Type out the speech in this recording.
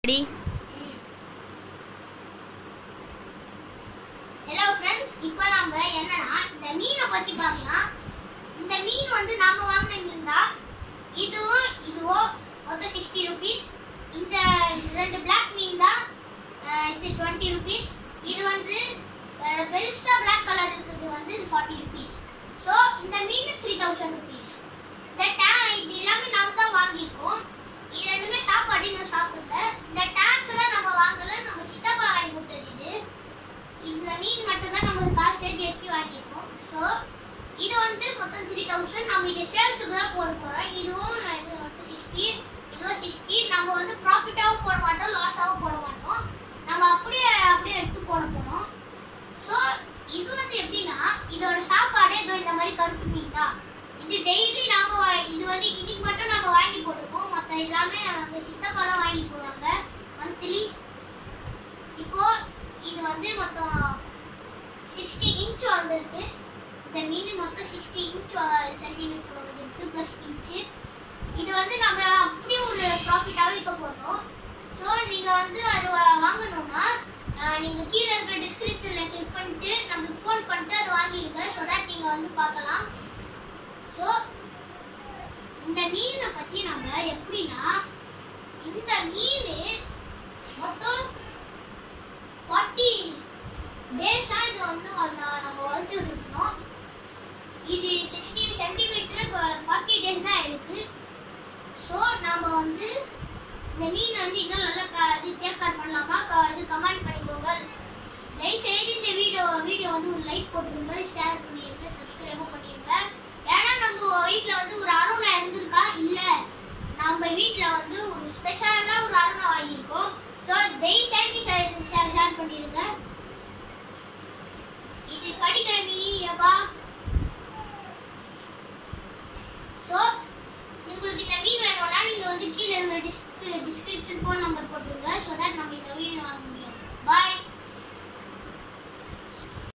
எப்படி hello friends இப்போ நாம என்னன்னா இந்த மீனை பத்தி பார்க்கலாம் இந்த மீன் வந்து நாம வாங்கின மீன் தான் இதுவும் இதுவும் மொத்தம் சிக்ஸ்டி ருபீஸ் இந்த ரெண்டு பிளாக் மீன் தான் அஹ், இது டுவெண்ட்டி ருபீஸ் இது வந்து அஹ், பெருசா பிளாக் கலர் இருக்குது வந்து ஃபார்ட்டி ருபீஸ் ஸோ இந்த மீன் த்ரீ தௌசண்ட் ருபீஸ் இந்த டேங்க் இது எல்லாமே நாம தான் வாங்கியிருக்கோம் இது ரெண்டுமே சாப்பாடு இன்னும் சாப்பிடல இந்த டேங்க் தான் நம்ம வாங்கல நம்ம சித்தப்பா வாங்கி கொடுத்தது இது இந்த மீன் மட்டும் தான் நம்ம காசு சேர்த்து வச்சு வாங்கியிருக்கோம் ஸோ இது வந்து மொத்தம் த்ரீ தௌசண்ட் நம்ம இது சேல்ஸுக்கு தான் போட போகிறோம் இதுவும் இது மட்டும் சிக்ஸ்டி இதுவும் சிக்ஸ்டி நம்ம வந்து ப்ராஃபிட்டாகவும் போட மாட்டோம் லாஸாகவும் போட மாட்டோம் நம்ம அப்படியே அப்படியே எடுத்து போட போகிறோம் ஸோ இது வந்து எப்படின்னா இதோட சாப்பாடு இதோ இந்த மாதிரி கருப்பு மீன் தான் இது டெய்லி நாம வா- இது வந்து இன்னைக்கு மட்டும் நம்ம வாங்கி போட்டிருக்கோம் மற்ற எல்லாமே அவங்க சித்தப்பா தான் வாங்கி போடுவாங்க மந்த்லி இப்போ இது வந்து மொத்தம் சிக்ஸ்டி இன்ச் வந்திருக்கு இந்த மீன் மொத்தம் சிக்ஸ்டி இன்ச் சென்டிமீட்டர் வந்திருக்கு ப்ளஸ் இன்ச்சு இது வந்து நம்ம அப்படியே ஒரு ப்ராஃபிட்டாக விற்க போகிறோம் ஸோ நீங்கள் வந்து அது வா- வாங்கணும்னா அஹ், நீங்க கீழே இருக்கிற டிஸ்கிரிப்ஷன்ல கிளிக் பண்ணிட்டு நம்மளுக்கு ஃபோன் பண்ணிட்டு அதை வாங்கிடுங்க ஸோ தட் நீங்க வந்து பார்க்கலாம் ஸோ இந்த மீனை பத்தி நம்ம எப்படின்னா இந்த மீன் மொத்தம் ஃபார்ட்டி டேஸா இது வந்து வள- நம்ம வளர்த்துட்டு இருக்கோம் இது சிக்ஸ்டி சென்டிமீட்டர் ஃபார்ட்டி டேஸ் தான் இருக்கு ஸோ நம்ம வந்து இந்த மீன் வந்து இன்னும் நல்லா க- இது டேக் கேர் பண்ணலாமா க- இது கமெண்ட் பண்ணிக்கோங்க தயவு செய்து இந்த வீடியோ வீடியோ வந்து ஒரு லைக் போட்டுருங்க ஷேர் பண்ணிருங்க சப்ஸ்கிரைபும் பண்ணிருங்க ஏன்னா நம்ம வீட்ல வந்து ஒரு அருணா இருந்திருக்கா இல்ல நம்ம வீட்ல வந்து ஒரு ஸ்பெஷலா ஒரு அருணா வாங்கியிருக்கோம் ஸோ தயவு செய்து ஷேர் ஷேர் பண்ணிருங்க இது கடிக்கிற மீன் ஏப்பா ஸோ உங்களுக்கு இந்த மீன் வேணும்னா நீங்க வந்து கீழே இருக்கிற டிஸ்கிரிப்ஷன் ஃபோன் நம்பர்